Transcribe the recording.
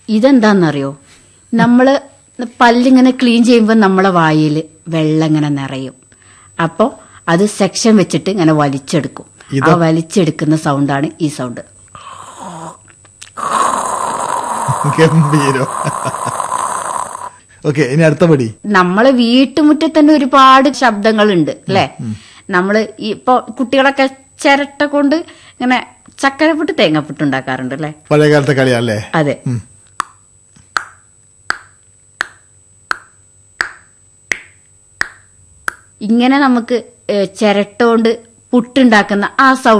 ഇതെന്താന്നറിയോ നമ്മള് പല്ലിങ്ങനെ ക്ലീൻ ചെയ്യുമ്പോൾ നമ്മളെ വായിൽ വെള്ളം ഇങ്ങനെ നിറയും അപ്പോൾ അത് സെക്ഷൻ വെച്ചിട്ട് ഇങ്ങനെ വലിച്ചെടുക്കും ആ വലിച്ചെടുക്കുന്ന സൗണ്ടാണ് ഈ സൗണ്ട് ഗംഭീരം ഓക്കെ ഇനി അടുത്ത പടി നമ്മളെ വീട്ടുമുറ്റത്ത് തന്നെ ഒരുപാട് ശബ്ദങ്ങളുണ്ട് അല്ലെ നമ്മള് ഈ ഇപ്പൊ കുട്ടികളൊക്കെ ചിരട്ട കൊണ്ട് ഇങ്ങനെ ചക്കരപ്പുട്ട് തേങ്ങാപ്പുട്ട് ഉണ്ടാക്കാറുണ്ട് അല്ലെ പഴയ കാലത്തെ കളിയല്ലേ അതെ ഉം. ഇങ്ങനെ നമുക്ക് ഏഹ്, ചിരട്ട കൊണ്ട് പുട്ടുണ്ടാക്കുന്ന ആ സൗണ്ട്